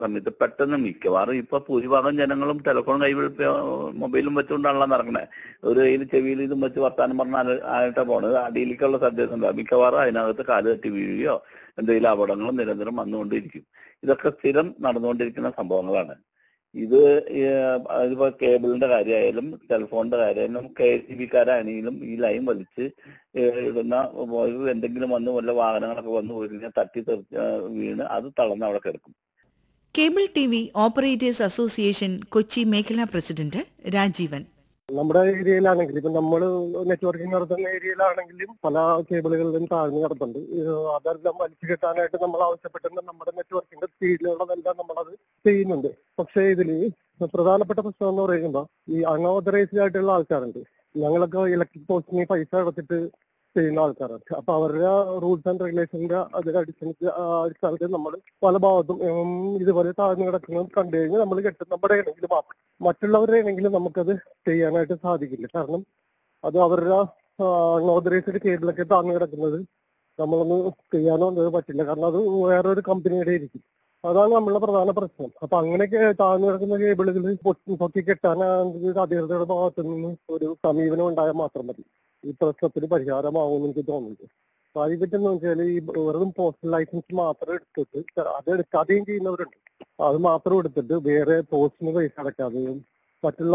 സമയത്ത് പെട്ടെന്ന് മിക്കവാറും ഇപ്പൊ ഭൂരിഭാഗം ജനങ്ങളും ടെലിഫോൺ കൈ മൊബൈലും വെച്ചുകൊണ്ടാണല്ലോ നടക്കണേ ഒരു കയ്യിൽ ചെവിയിൽ ഇതും വെച്ച് വർത്താനം പറഞ്ഞാൽ ആയിട്ടാ പോണത് അടിയിലേക്കുള്ള സാധ്യത ഉണ്ട് മിക്കവാറും അതിനകത്ത് കാല് തട്ടി വീഴുകയോ എന്തെങ്കിലും അപകടങ്ങളും നിരന്തരം വന്നുകൊണ്ടിരിക്കും ഇതൊക്കെ സ്ഥിരം നടന്നുകൊണ്ടിരിക്കുന്ന സംഭവങ്ങളാണ് ഇത് ഏഹ്, ഇതിപ്പോ കേബിളിന്റെ കാര്യമായാലും ടെലിഫോണിന്റെ കാര്യമായാലും കെ എസ് ബിക്കാരാണെങ്കിലും ഈ ലൈൻ വലിച്ച് ഏഹ്, ഇടുന്ന ഒരു എന്തെങ്കിലും വന്ന് വല്ല വാഹനങ്ങളൊക്കെ വന്ന് പോയി കഴിഞ്ഞാൽ തട്ടി തെറിച്ച് ഏഹ്, വീണ് അത് തളർന്ന് അവിടെ കിടക്കും cable T V operators association Kochi മേഖലാ പ്രസിഡന്റ് രാജീവൻ നമ്മുടെ ഏരിയയിലാണെങ്കിൽ ഇപ്പൊ നമ്മൾ നെറ്റ്വർക്കിംഗ് നടത്തുന്ന ഏരിയയിലാണെങ്കിലും പല കേബിളുകളിലും താഴ്ന്നു കിടപ്പുണ്ട് ഇത് അതെല്ലാം വലിച്ചു കെട്ടാനായിട്ട് നമ്മൾ ആവശ്യപ്പെട്ടിട്ട് നമ്മുടെ നെറ്റ്വർക്കിന്റെ സ്പീഡിലുള്ളതെല്ലാം നമ്മളത് ചെയ്യുന്നുണ്ട് പക്ഷേ ഇതിൽ പ്രധാനപ്പെട്ട പ്രശ്നം എന്ന് പറയുമ്പോൾ ഈ അൺഓതറൈസ്ഡ് ആയിട്ടുള്ള ആൾക്കാരുണ്ട് ഞങ്ങളൊക്കെ ഇലക്ട്രിക് പോസ്റ്റിന് പൈസ അടച്ചിട്ട് ചെയ്യുന്ന ആൾക്കാരാണ് അപ്പൊ അവരുടെ റൂൾസ് ആൻഡ് റെഗുലേഷന്റെ അതിന്റെ അടിസ്ഥാനത്തിൽ അടിസ്ഥാനത്തിൽ നമ്മൾ പല ഭാഗത്തും ഉം, ഇതുപോലെ താഴ്ന്നു കിടക്കുന്നത് കണ്ടു കഴിഞ്ഞാൽ നമ്മൾ കെട്ടും നമ്മുടെ ആണെങ്കിൽ മാത്രം മറ്റുള്ളവരുടെ ആണെങ്കിലും നമുക്കത് ചെയ്യാനായിട്ട് സാധിക്കില്ല കാരണം അത് അവരുടെ നോതറൈസ്ഡ് കേബിളൊക്കെ താഴ്ന്നു കിടക്കുന്നത് നമ്മളൊന്ന് ചെയ്യാനോ അത് പറ്റില്ല കാരണം അത് വേറൊരു കമ്പനിയുടെ ആയിരിക്കും അതാണ് നമ്മളുടെ പ്രധാന പ്രശ്നം അപ്പൊ അങ്ങനെയൊക്കെ താഴ്ന്നു കിടക്കുന്ന കേബിളുകൾ പൊക്കി കെട്ടാനാണെങ്കിൽ അധികൃതരുടെ ഭാഗത്തു നിന്ന് ഒരു സമീപനം ഉണ്ടായാൽ മാത്രം മതി ഈ പ്രശ്നത്തിന് പരിഹാരമാകുമെന്ന് എനിക്ക് തോന്നുന്നുണ്ട് പ്രൈവറ്റ് എന്ന് വെച്ചാൽ ഈ വെറും പോസ്റ്റൽ ലൈസൻസ് മാത്രം എടുത്തിട്ട് അത് എടുക്കാതെയും ചെയ്യുന്നവരുണ്ട് അത് മാത്രം എടുത്തിട്ട് വേറെ പോസ്റ്റിന് പൈസ അടക്കാതെയും മറ്റുള്ള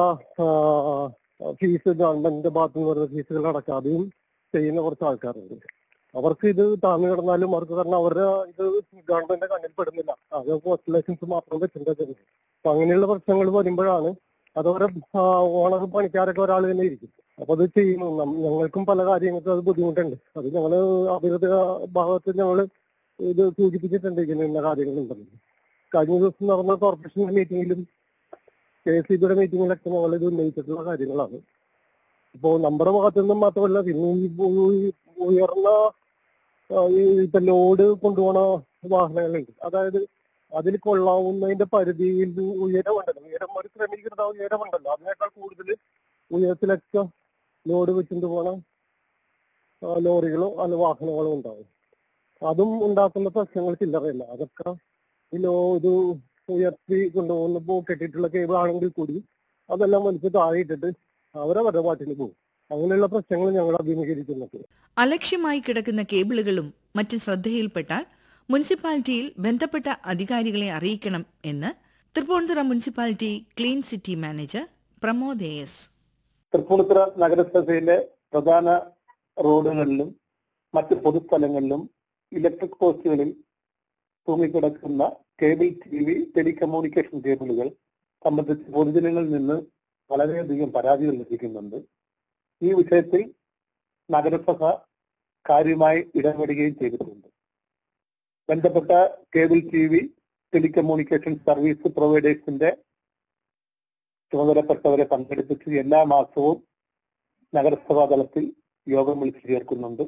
ഫീസ് ഗവൺമെന്റിന്റെ ഭാഗത്തു നിന്ന് വരുന്ന ഫീസുകൾ അടക്കാതെയും ചെയ്യുന്ന കുറച്ച് ആൾക്കാരുണ്ട് അവർക്ക് ഇത് താഴ്ന്നു കിടന്നാലും അവർക്ക് കാരണം അവരുടെ ഇത് ഗവൺമെന്റിന്റെ കണ്ണിൽ പെടുന്നില്ല അത് പോസ്റ്റൽ ലൈസൻസ് മാത്രം വെച്ചിട്ടുണ്ട് അപ്പൊ അങ്ങനെയുള്ള പ്രശ്നങ്ങൾ വരുമ്പോഴാണ് അതവരെ ഓണർ പണിക്കാരൊക്കെ ഒരാൾ തന്നെ ഇരിക്കും അപ്പൊ അത് ചെയ്യുന്നു നം- ഞങ്ങൾക്കും പല കാര്യങ്ങൾക്കും അത് ബുദ്ധിമുട്ടുണ്ട് അത് ഞങ്ങള് അഭിവൃദ്ധി ഭാഗത്ത് ഞങ്ങൾ ഇത് സൂചിപ്പിച്ചിട്ടുണ്ട് ഇങ്ങനെ ഇന്ന കാര്യങ്ങളുണ്ടെന്ന് കഴിഞ്ഞ ദിവസം നടന്ന കോർപ്പറേഷൻ മീറ്റിംഗിലും കെ എസ് സി ബിയുടെ മീറ്റിംഗിലൊക്കെ ഞങ്ങൾ ഇത് ഉന്നയിച്ചിട്ടുള്ള കാര്യങ്ങളാണ് ഇപ്പോ നമ്മുടെ ഭാഗത്തു നിന്നും മാത്രമല്ല പിന്നെ ഈ ഉ- ഈ ഉയർന്ന ആ, ഈ ഇപ്പൊ ലോഡ് കൊണ്ടുപോണ വാഹനങ്ങളുണ്ട് അതായത് അതിൽ കൊള്ളാവുന്നതിന്റെ പരിധിയിൽ ഉയരമുണ്ടല്ലോ ഉയരം ഒരു ക്രമീകൃത ഉയരമുണ്ടല്ലോ അതിനേക്കാൾ കൂടുതൽ ഉയരത്തിലൊക്കെ ലോഡ് വെച്ചുകൊണ്ട് പോണ ആ, ലോറികളോ അല്ല വാഹനങ്ങളോ ഉണ്ടാവും അതും ഉണ്ടാക്കുന്ന പ്രശ്നങ്ങൾ ചില്ലറയില്ല അതൊക്കെ ഈ ലോ ഇത് ഉയർത്തി കൊണ്ടുപോകുന്നപ്പോ കെട്ടിയിട്ടുള്ള കേബിൾ ആണെങ്കിൽ കൂടി അതെല്ലാം വലിച്ച് താഴെ ഇട്ടിട്ട് അവരവരുടെ പാട്ടിന് പോകും അങ്ങനെയുള്ള പ്രശ്നങ്ങൾ ഞങ്ങൾ അഭിമുഖീകരിക്കുന്നുണ്ട് അലക്ഷ്യമായി കിടക്കുന്ന കേബിളുകളും മറ്റും ശ്രദ്ധയിൽപ്പെട്ടാൽ മുനിസിപ്പാലിറ്റിയിൽ ബന്ധപ്പെട്ട അധികാരികളെ അറിയിക്കണം എന്ന് Thrippunithura municipality clean city manager Pramod A S Thrippunithura നഗരസഭയിലെ പ്രധാന റോഡുകളിലും മറ്റ് പൊതുസ്ഥലങ്ങളിലും ഇലക്ട്രിക് പോസ്റ്റുകളിൽ തൂങ്ങിക്കിടക്കുന്ന കേബിൾ ടി വി ടെലികമ്മ്യൂണിക്കേഷൻ കേബിളുകൾ സംബന്ധിച്ച് പൊതുജനങ്ങളിൽ നിന്ന് വളരെയധികം പരാതികൾ ലഭിക്കുന്നുണ്ട് ഈ വിഷയത്തിൽ നഗരസഭ കാര്യമായി ഇടപെടുകയും ചെയ്തിട്ടുണ്ട് ബന്ധപ്പെട്ട cable T V telecommunication service പ്രൊവൈഡേഴ്സിന്റെ ചുമതലപ്പെട്ടവരെ പങ്കെടുപ്പിച്ച് എല്ലാ മാസവും നഗരസഭാ തലത്തിൽ യോഗം വിളിച്ചു ചേർക്കുന്നുണ്ട്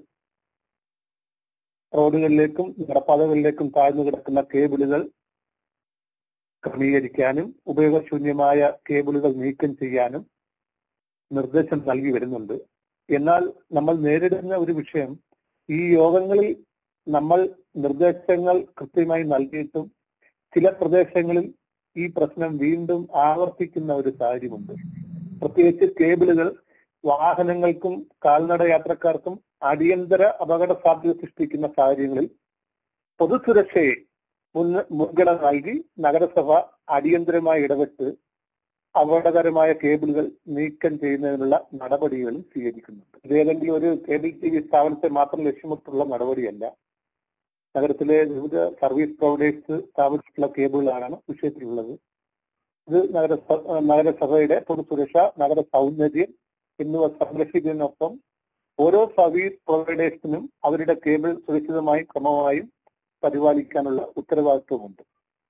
റോഡുകളിലേക്കും നടപ്പാതകളിലേക്കും താഴ്ന്നു കിടക്കുന്ന കേബിളുകൾ ക്രമീകരിക്കാനും ഉപയോഗശൂന്യമായ കേബിളുകൾ നീക്കം ചെയ്യാനും നിർദ്ദേശം നൽകി വരുന്നുണ്ട് എന്നാൽ നമ്മൾ നേരിടുന്ന ഒരു വിഷയം ഈ യോഗങ്ങളിൽ നമ്മൾ നിർദ്ദേശങ്ങൾ കൃത്യമായി നൽകിയിട്ടും ചില പ്രദേശങ്ങളിൽ ഈ പ്രശ്നം വീണ്ടും ആവർത്തിക്കുന്ന ഒരു സാഹചര്യമുണ്ട് പ്രത്യേകിച്ച് കേബിളുകൾ വാഹനങ്ങൾക്കും കാൽനട യാത്രക്കാർക്കും അടിയന്തര അപകട സാധ്യത സൃഷ്ടിക്കുന്ന സാഹചര്യങ്ങളിൽ പൊതുസുരക്ഷയെ മുൻ മുൻഗണന നൽകി നഗരസഭ അടിയന്തരമായി ഇടപെട്ട് അപകടകരമായ കേബിളുകൾ നീക്കം ചെയ്യുന്നതിനുള്ള നടപടികളും സ്വീകരിക്കുന്നുണ്ട് ഇത് ഏതെങ്കിലും ഒരു കേബിൾ ടി വി സ്ഥാപനത്തെ മാത്രം ലക്ഷ്യമിട്ടുള്ള നടപടിയല്ല നഗരത്തിലെ വിവിധ സർവീസ് പ്രൊവൈഡേഴ്സ് സ്ഥാപിച്ചിട്ടുള്ള കേബിളുകളാണ് വിഷയത്തിലുള്ളത് ഇത് നഗരസഭ നഗരസഭയുടെ പൊതുസുരക്ഷ നഗര സൗന്ദര്യം എന്നിവ സംരക്ഷിക്കുന്നതിനൊപ്പം ഓരോ സർവീസ് പ്രൊവൈഡേഴ്സിനും അവരുടെ കേബിൾ സുരക്ഷിതമായും ക്രമമായും പരിപാലിക്കാനുള്ള ഉത്തരവാദിത്വമുണ്ട്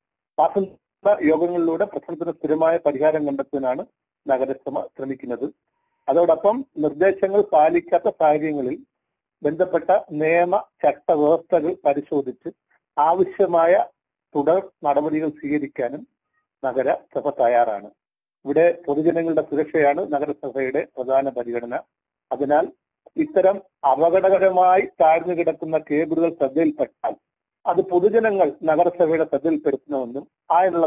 മാസ യോഗങ്ങളിലൂടെ പ്രശ്നത്തിന് സ്ഥിരമായ പരിഹാരം കണ്ടെത്താനാണ് നഗരസഭ ശ്രമിക്കുന്നത് അതോടൊപ്പം നിർദ്ദേശങ്ങൾ പാലിക്കാത്ത സാഹചര്യങ്ങളിൽ ബന്ധപ്പെട്ട നിയമ ചട്ട വ്യവസ്ഥകൾ പരിശോധിച്ച് ആവശ്യമായ തുടർ നടപടികൾ സ്വീകരിക്കാനും നഗരസഭ തയ്യാറാണ് ഇവിടെ പൊതുജനങ്ങളുടെ സുരക്ഷയാണ് നഗരസഭയുടെ പ്രധാന പരിഗണന അതിനാൽ ഇത്തരം അപകടകരമായി താഴ്ന്നു കിടക്കുന്ന കേബിളുകൾ ശ്രദ്ധയിൽപ്പെട്ടാൽ അത് പൊതുജനങ്ങൾ നഗരസഭയുടെ ശ്രദ്ധയിൽപ്പെടുത്തണമെന്നും അതിനുള്ള